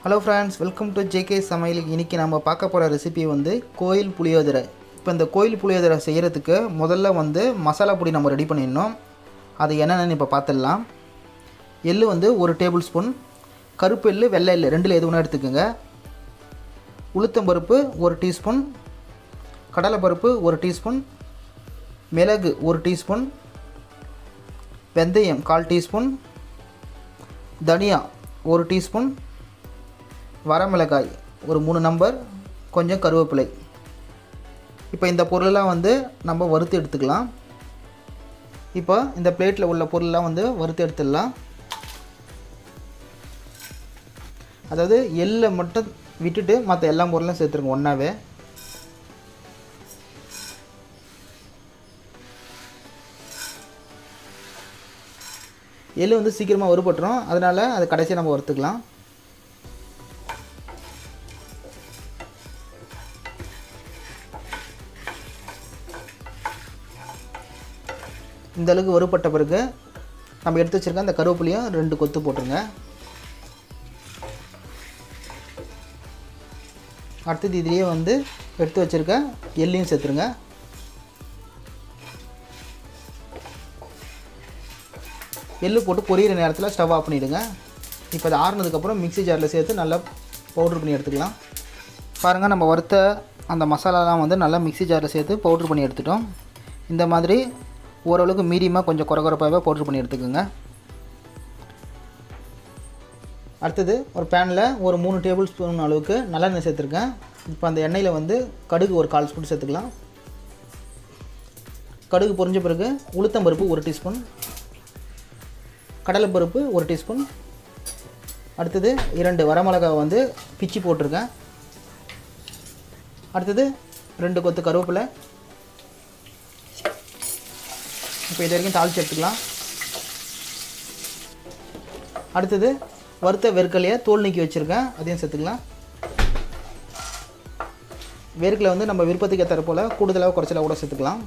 hello friends welcome to JK சமையல் இன்றைக்கி நம்ம பார்க்க போகிற ரெசிபி வந்து கோயில் புளியோதரை இப்போ இந்த கோயில் புளியோதரை செய்கிறதுக்கு முதல்ல வந்து மசாலா பொடி நம்ம ரெடி பண்ணிடணும் அது என்னென்னு இப்போ பார்த்துடலாம் எள்ளு வந்து ஒரு டேபிள் ஸ்பூன் கருப்பு எள்ளு வெள்ளை எள்ளு ரெண்டில் எது ஒன்றா எடுத்துக்கோங்க உளுத்தம்பருப்பு ஒரு டீஸ்பூன் கடலைப்பருப்பு ஒரு டீஸ்பூன் மிளகு ஒரு டீஸ்பூன் வெந்தயம் கால் டீஸ்பூன் தனியா ஒரு டீஸ்பூன் வரமிளகாய் ஒரு மூணு நம்பர் கொஞ்சம் கருவேப்பிலை இப்போ இந்த பொருளெல்லாம் வந்து நம்ம வறுத்து எடுத்துக்கலாம் இப்போ இந்த பிளேட்டில் உள்ள பொருளெல்லாம் வந்து வறுத்து எடுத்துடலாம் அதாவது எள்ளை மட்டும் விட்டுட்டு மற்ற எல்லா பொருளும் சேர்த்துருங்க ஒன்றாவே எள்ளு வந்து சீக்கிரமாக வறுபட்டுரும் அதனால் அது கடைசியாக நம்ம வறுத்துக்கலாம் இந்த அளவுக்கு வறுபட்ட பிறகு நம்ம எடுத்து வச்சுருக்க அந்த கருவேப்பிலையும் ரெண்டு கொத்து போட்டுருங்க அடுத்தது இதுலேயே வந்து எடுத்து வச்சுருக்க எள்ளையும் சேர்த்துருங்க எள்ளு போட்டு பொரியிற நேரத்தில் ஸ்டவ் ஆஃப் பண்ணிவிடுங்க இப்போ அது ஆறுனதுக்கப்புறம் மிக்ஸி ஜாரில் சேர்த்து நல்லா பவுட்ரு பண்ணி எடுத்துக்கலாம் பாருங்கள் நம்ம வறுத்த அந்த மசாலாலாம் வந்து நல்லா மிக்ஸி ஜாரில் சேர்த்து பவுட்ரு பண்ணி எடுத்துட்டோம் இந்த மாதிரி ஓரளவுக்கு மீடியமாக கொஞ்சம் குறை குறைப்பாகவே பவுட்ரு பண்ணி எடுத்துக்கோங்க அடுத்தது ஒரு பேனில் ஒரு மூணு டேபிள் ஸ்பூன் அளவுக்கு நல்லெண்ணெய் சேர்த்துருக்கேன் இப்போ அந்த எண்ணெயில் வந்து கடுகு ஒரு கால் ஸ்பூன் சேர்த்துக்கலாம் கடுகு பொரிஞ்ச பிறகு உளுத்தம்பருப்பு ஒரு டீஸ்பூன் கடலைப்பருப்பு ஒரு டீஸ்பூன் அடுத்தது இரண்டு வரமிளகாய் வந்து பிச்சு போட்டிருக்கேன் அடுத்தது ரெண்டு கொத்து கருவேப்பிலை இப்போ இது வரைக்கும் தாளித்து எடுத்துக்கலாம் அடுத்தது வறுத்த வெறுக்கலையை தோல் நீக்கி வச்சுருக்கேன் அதையும் சேர்த்துக்கலாம் வேர்க்கலை வந்து நம்ம விருப்பத்துக்கு ஏற்ற போல் கூடுதலாக குறைச்சலாக கூட சேர்த்துக்கலாம்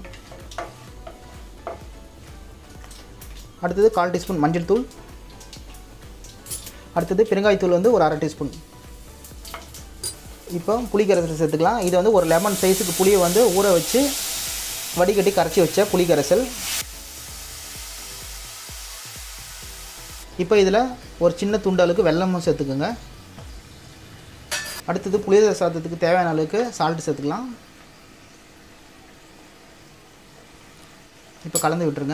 அடுத்தது கால் டீஸ்பூன் மஞ்சள் தூள் அடுத்தது பெருங்காயத்தூள் வந்து ஒரு அரை டீஸ்பூன் இப்போ புளி கரைசல் சேர்த்துக்கலாம் இது வந்து ஒரு லெமன் சைஸுக்கு புளியை வந்து ஊற வச்சு வடிகட்டி கரைச்சி வச்ச புளி கரைசல் இப்போ இதில் ஒரு சின்ன துண்டு அளவுக்கு வெல்லமும் சேர்த்துக்குங்க அடுத்தது புளியோதரை சாதத்துக்கு தேவையான அளவுக்கு சால்ட்டு சேர்த்துக்கலாம் இப்போ கலந்து விட்டுருங்க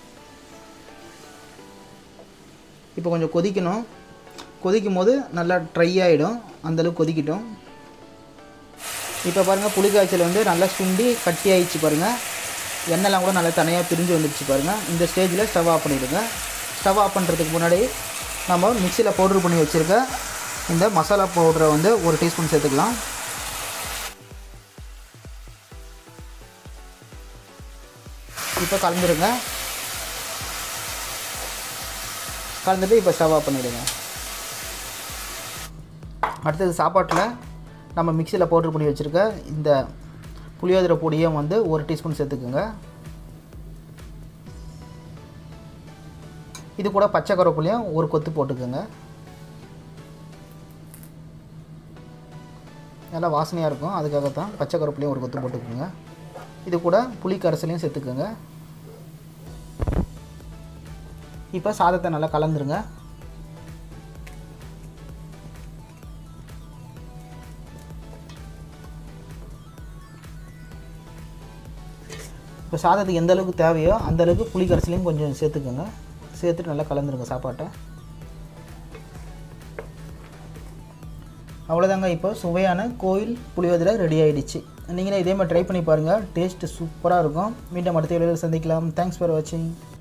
இப்போ கொஞ்சம் கொதிக்கணும் கொதிக்கும் போது நல்லா ட்ரை ஆகிடும் அந்தளவுக்கு கொதிக்கட்டும் இப்போ பாருங்கள் புளிக்காய்ச்சல் வந்து நல்லா சுண்டி கட்டி ஆயிடுச்சு பாருங்கள் எண்ணெய்லாம் கூட நல்லா தனியாக பிரிஞ்சு வந்துடுச்சு பாருங்கள் இந்த ஸ்டேஜில் ஸ்டவ் ஆஃப் பண்ணிவிடுங்க ஸ்டவ் ஆஃப் பண்ணுறதுக்கு முன்னாடி நம்ம மிக்சியில் பவுட்ரு பண்ணி வச்சுருக்க இந்த மசாலா பவுடரை வந்து ஒரு டீஸ்பூன் சேர்த்துக்கலாம் இப்போ கலந்துருங்க கலந்துட்டு இப்போ ஸ்டவ் ஆஃப் பண்ணிவிடுங்க அடுத்தது சாப்பாட்டில் நம்ம மிக்சியில் பவுட்ரு பண்ணி வச்சுருக்க இந்த புளியோதரை பொடியும் வந்து ஒரு டீஸ்பூன் சேர்த்துக்குங்க இது கூட பச்சை கருவேப்பிலையும் ஒரு கொத்து போட்டுக்கோங்க நல்லா வாசனையாக இருக்கும் அதுக்காக தான் பச்சை கருவேப்பிலையும் ஒரு கொத்து போட்டுக்கோங்க இது கூட புளி கரைசலையும் சேர்த்துக்கோங்க இப்போ சாதத்தை நல்லா கலந்துருங்க இப்போ சாதத்துக்கு எந்த அளவுக்கு தேவையோ அந்த அளவுக்கு புளி கரைசலையும் கொஞ்சம் சேர்த்துக்கோங்க சேர்த்துட்டு நல்லா கலந்துருங்க சாப்பாட்டை அவ்வளோதாங்க இப்போ சுவையான கோயில் புளியோதரை ரெடி ஆகிடுச்சு நீங்களே இதே மாதிரி ட்ரை பண்ணி பாருங்கள் டேஸ்ட்டு சூப்பராக இருக்கும் மீண்டும் அடுத்த வீடியோவில் சந்திக்கலாம் தேங்க்ஸ் ஃபார் வாட்சிங்